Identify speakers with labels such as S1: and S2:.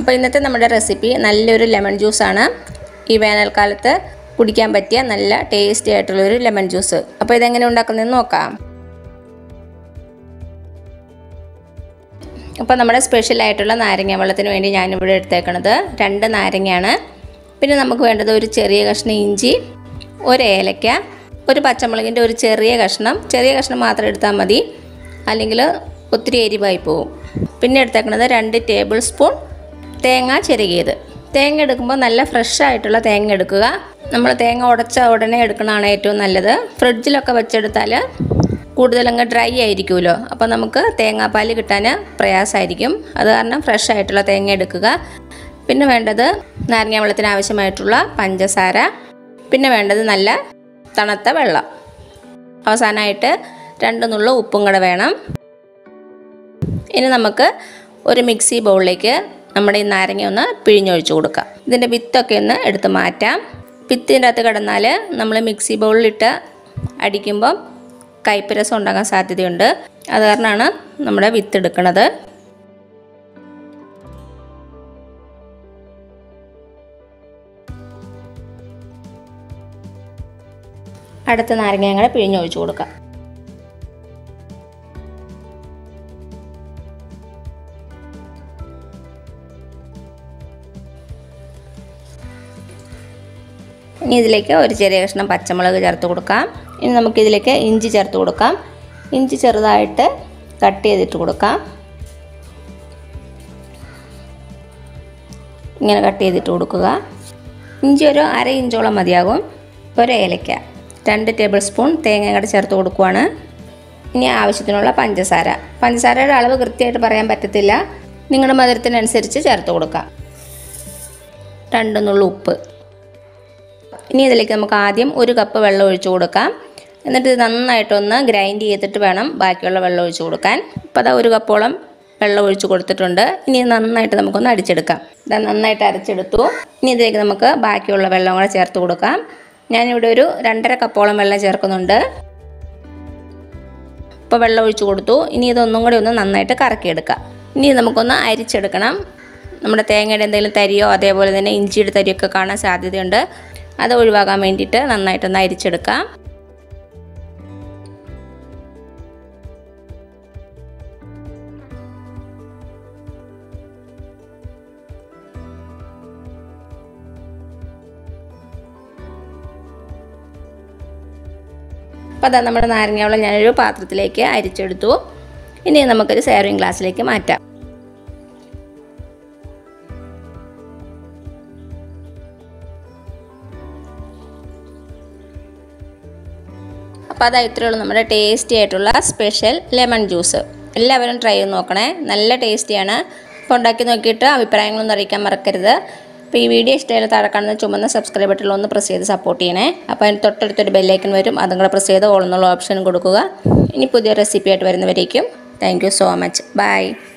S1: അപ്പോൾ ഇന്നത്തെ നമ്മുടെ റെസിപ്പി നല്ലൊരു ലെമൺ ജ്യൂസാണ് ഈ വേനൽക്കാലത്ത് കുടിക്കാൻ പറ്റിയ നല്ല ടേസ്റ്റി ആയിട്ടുള്ളൊരു ലെമൺ ജ്യൂസ് അപ്പോൾ ഇതെങ്ങനെ ഉണ്ടാക്കുന്നതെന്ന് നോക്കാം അപ്പോൾ നമ്മുടെ സ്പെഷ്യൽ ആയിട്ടുള്ള നാരങ്ങ വെള്ളത്തിന് വേണ്ടി ഞാനിവിടെ എടുത്തേക്കണത് രണ്ട് നാരങ്ങയാണ് പിന്നെ നമുക്ക് വേണ്ടത് ഒരു ചെറിയ കഷ്ണം ഇഞ്ചി ഒരു ഏലക്ക ഒരു പച്ചമുളകിൻ്റെ ഒരു ചെറിയ കഷ്ണം ചെറിയ കഷ്ണം മാത്രം എടുത്താൽ മതി അല്ലെങ്കിൽ ഒത്തിരി എരിവായി പോവും പിന്നെ എടുത്തേക്കണത് രണ്ട് ടേബിൾ സ്പൂൺ തേങ്ങ ചിരകിയത് തേങ്ങ എടുക്കുമ്പോൾ നല്ല ഫ്രഷ് ആയിട്ടുള്ള തേങ്ങ എടുക്കുക നമ്മൾ തേങ്ങ ഉടച്ച ഉടനെ എടുക്കണതാണ് ഏറ്റവും നല്ലത് ഫ്രിഡ്ജിലൊക്കെ വെച്ചെടുത്താൽ കൂടുതലങ്ങ് ഡ്രൈ ആയിരിക്കുമല്ലോ അപ്പോൾ നമുക്ക് തേങ്ങാപ്പാൽ കിട്ടാൻ പ്രയാസമായിരിക്കും അത് കാരണം ഫ്രഷ് ആയിട്ടുള്ള തേങ്ങ എടുക്കുക പിന്നെ വേണ്ടത് നാരങ്ങ വെള്ളത്തിന് ആവശ്യമായിട്ടുള്ള പഞ്ചസാര പിന്നെ വേണ്ടത് നല്ല തണുത്ത വെള്ളം അവസാനമായിട്ട് രണ്ട് നുള്ള ഉപ്പും കൂടെ വേണം ഇനി നമുക്ക് ഒരു മിക്സി ബൗളിലേക്ക് നമ്മുടെ ഈ നാരങ്ങ ഒന്ന് പിഴിഞ്ഞൊഴിച്ച് കൊടുക്കാം ഇതിൻ്റെ വിത്തൊക്കെ ഒന്ന് എടുത്ത് മാറ്റാം വിത്തിൻ്റെ അകത്ത് കിടന്നാൽ നമ്മൾ മിക്സി ബൗളിലിട്ട് അടിക്കുമ്പം കയ്പ്പ് ഉണ്ടാകാൻ സാധ്യതയുണ്ട് അത് കാരണമാണ് നമ്മുടെ വിത്ത് എടുക്കുന്നത് അടുത്ത നാരങ്ങ ഞങ്ങൾ പിഴിഞ്ഞൊഴിച്ച് കൊടുക്കാം ഇനി ഇതിലേക്ക് ഒരു ചെറിയ കഷ്ണം പച്ചമുളക് ചേർത്ത് കൊടുക്കാം ഇനി നമുക്കിതിലേക്ക് ഇഞ്ചി ചേർത്ത് കൊടുക്കാം ഇഞ്ചി ചെറുതായിട്ട് കട്ട് ചെയ്തിട്ട് കൊടുക്കാം ഇങ്ങനെ കട്ട് ചെയ്തിട്ട് കൊടുക്കുക ഇഞ്ചി ഒരു അര ഇഞ്ചോളം മതിയാകും ഒരു ഏലക്ക രണ്ട് ടേബിൾ സ്പൂൺ തേങ്ങ കൂടെ ചേർത്ത് കൊടുക്കുവാണ് ഇനി ആവശ്യത്തിനുള്ള പഞ്ചസാര പഞ്ചസാരയുടെ അളവ് കൃത്യമായിട്ട് പറയാൻ പറ്റത്തില്ല നിങ്ങളുടെ മധുരത്തിനനുസരിച്ച് ചേർത്ത് കൊടുക്കാം രണ്ട് നുള്ളു ഉപ്പ് ഇനി ഇതിലേക്ക് നമുക്ക് ആദ്യം ഒരു കപ്പ് വെള്ളം ഒഴിച്ചു കൊടുക്കാം എന്നിട്ട് ഇത് നന്നായിട്ടൊന്ന് ഗ്രൈൻഡ് ചെയ്തിട്ട് വേണം ബാക്കിയുള്ള വെള്ളം ഒഴിച്ചു കൊടുക്കാൻ ഇപ്പോൾ അതാ ഒരു കപ്പോളം വെള്ളം ഒഴിച്ചു കൊടുത്തിട്ടുണ്ട് ഇനി നന്നായിട്ട് നമുക്കൊന്ന് അടിച്ചെടുക്കാം ഇതാ നന്നായിട്ട് അരച്ചെടുത്തു ഇനി ഇതിലേക്ക് നമുക്ക് ബാക്കിയുള്ള വെള്ളം കൂടെ ചേർത്ത് കൊടുക്കാം ഞാനിവിടെ ഒരു രണ്ടര കപ്പോളം വെള്ളം ചേർക്കുന്നുണ്ട് ഇപ്പോൾ വെള്ളം ഒഴിച്ചു കൊടുത്തു ഇനി ഇതൊന്നും കൂടി ഒന്ന് നന്നായിട്ട് കറക്കിയെടുക്കാം ഇനി നമുക്കൊന്ന് അരിച്ചെടുക്കണം നമ്മുടെ തേങ്ങയുടെ എന്തെങ്കിലും തരിയോ അതേപോലെ തന്നെ ഇഞ്ചിയുടെ തരിയൊക്കെ കാണാൻ സാധ്യതയുണ്ട് അത് ഒഴിവാക്കാൻ വേണ്ടിയിട്ട് നന്നായിട്ടൊന്ന് അരിച്ചെടുക്കാം അപ്പോൾ അതാ നമ്മുടെ നാരങ്ങാവെള്ളം ഞാനൊരു പാത്രത്തിലേക്ക് അരിച്ചെടുത്തു ഇനി നമുക്കൊരു സേവിങ് ഗ്ലാസ്സിലേക്ക് മാറ്റാം അപ്പോൾ അതാ ഇത്രയുള്ളൂ നമ്മുടെ ടേസ്റ്റി ആയിട്ടുള്ള സ്പെഷ്യൽ ലെമൺ ജ്യൂസ് എല്ലാവരും ട്രൈ ചെയ്ത് നോക്കണേ നല്ല ടേസ്റ്റിയാണ് അപ്പോൾ ഉണ്ടാക്കി നോക്കിയിട്ട് അഭിപ്രായങ്ങളൊന്നും അറിയിക്കാൻ മറക്കരുത് അപ്പോൾ ഈ വീഡിയോ ഇഷ്ടമായാലും താഴെ കാണുന്ന ചുമന്ന സബ്സ്ക്രൈബ് ബട്ടണിൽ ഒന്ന് പ്രസ് ചെയ്ത് സപ്പോർട്ട് ചെയ്യണേ അപ്പോൾ അതിന് തൊട്ടടുത്തൊരു ബെല്ലൈക്കൻ വരും അതും കൂടെ പ്രസ് ചെയ്ത് ഓൾ എന്നുള്ള ഓപ്ഷൻ കൊടുക്കുക ഇനി പുതിയ റെസിപ്പി ആയിട്ട് വരുന്നവരേക്കും thank you so much by